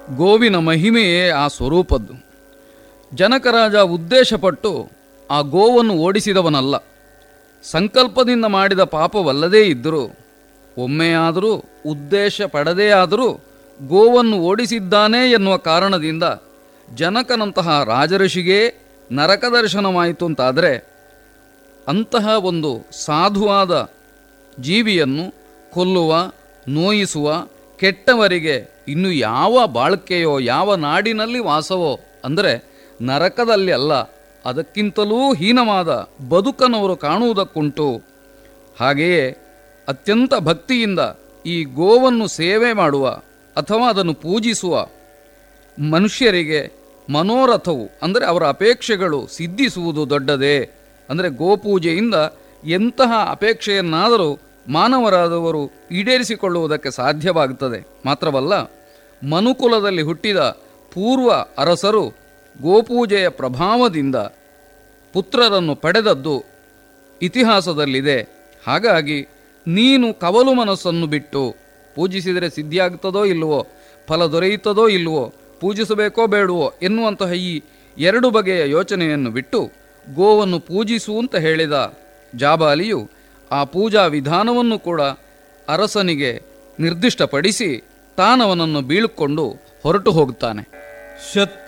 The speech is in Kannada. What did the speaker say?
ಗೋವಿನ ಮಹಿಮೆಯೇ ಆ ಸ್ವರೂಪದ್ದು ಜನಕರಾಜ ಉದ್ದೇಶಪಟ್ಟು ಆ ಗೋವನ್ನು ಓಡಿಸಿದವನಲ್ಲ ಸಂಕಲ್ಪದಿಂದ ಮಾಡಿದ ಪಾಪವಲ್ಲದೇ ಇದ್ದರೂ ಒಮ್ಮೆಯಾದರೂ ಉದ್ದೇಶ ಪಡದೇ ಆದರೂ ಗೋವನ್ನು ಓಡಿಸಿದ್ದಾನೆ ಎನ್ನುವ ಕಾರಣದಿಂದ ಜನಕನಂತಹ ರಾಜಋಷಿಗೇ ನರಕ ದರ್ಶನವಾಯಿತು ಅಂತಾದರೆ ಅಂತಹ ಒಂದು ಸಾಧುವಾದ ಜೀವಿಯನ್ನು ಕೊಲ್ಲುವ ನೋಯಿಸುವ ಕೆಟ್ಟವರಿಗೆ ಇನ್ನು ಯಾವ ಬಾಳ್ಕೆಯೋ ಯಾವ ನಾಡಿನಲ್ಲಿ ವಾಸವೋ ಅಂದರೆ ನರಕದಲ್ಲಿ ಅಲ್ಲ ಅದಕ್ಕಿಂತಲೂ ಹೀನವಾದ ಬದುಕನವರು ಕಾಣುವುದಕ್ಕುಂಟು ಹಾಗೆಯೇ ಅತ್ಯಂತ ಭಕ್ತಿಯಿಂದ ಈ ಗೋವನ್ನು ಸೇವೆ ಮಾಡುವ ಅಥವಾ ಅದನ್ನು ಪೂಜಿಸುವ ಮನುಷ್ಯರಿಗೆ ಮನೋರಥವು ಅಂದರೆ ಅವರ ಅಪೇಕ್ಷೆಗಳು ಸಿದ್ಧಿಸುವುದು ದೊಡ್ಡದೇ ಅಂದರೆ ಗೋಪೂಜೆಯಿಂದ ಎಂತಹ ಅಪೇಕ್ಷೆಯನ್ನಾದರೂ ಮಾನವರಾದವರು ಈಡೇರಿಸಿಕೊಳ್ಳುವುದಕ್ಕೆ ಸಾಧ್ಯವಾಗುತ್ತದೆ ಮಾತ್ರವಲ್ಲ ಮನುಕುಲದಲ್ಲಿ ಹುಟ್ಟಿದ ಪೂರ್ವ ಅರಸರು ಗೋಪೂಜೆಯ ಪ್ರಭಾವದಿಂದ ಪುತ್ರರನ್ನು ಪಡೆದದ್ದು ಇತಿಹಾಸದಲ್ಲಿದೆ ಹಾಗಾಗಿ ನೀನು ಕವಲು ಮನಸ್ಸನ್ನು ಬಿಟ್ಟು ಪೂಜಿಸಿದರೆ ಸಿದ್ಧಿಯಾಗುತ್ತದೋ ಇಲ್ಲವೋ ಫಲ ದೊರೆಯುತ್ತದೋ ಇಲ್ಲವೋ ಪೂಜಿಸಬೇಕೋ ಬೇಡವೋ ಎನ್ನುವಂತಹ ಈ ಎರಡು ಬಗೆಯ ಯೋಚನೆಯನ್ನು ಬಿಟ್ಟು ಗೋವನ್ನು ಪೂಜಿಸು ಅಂತ ಹೇಳಿದ ಜಾಬಾಲಿಯು ಆ ಪೂಜಾ ವಿಧಾನವನ್ನು ಕೂಡ ಅರಸನಿಗೆ ನಿರ್ದಿಷ್ಟಪಡಿಸಿ ತಾನವನನ್ನು ಬೀಳ್ಕೊಂಡು ಹೊರಟು ಹೋಗುತ್ತಾನೆ ಶತ್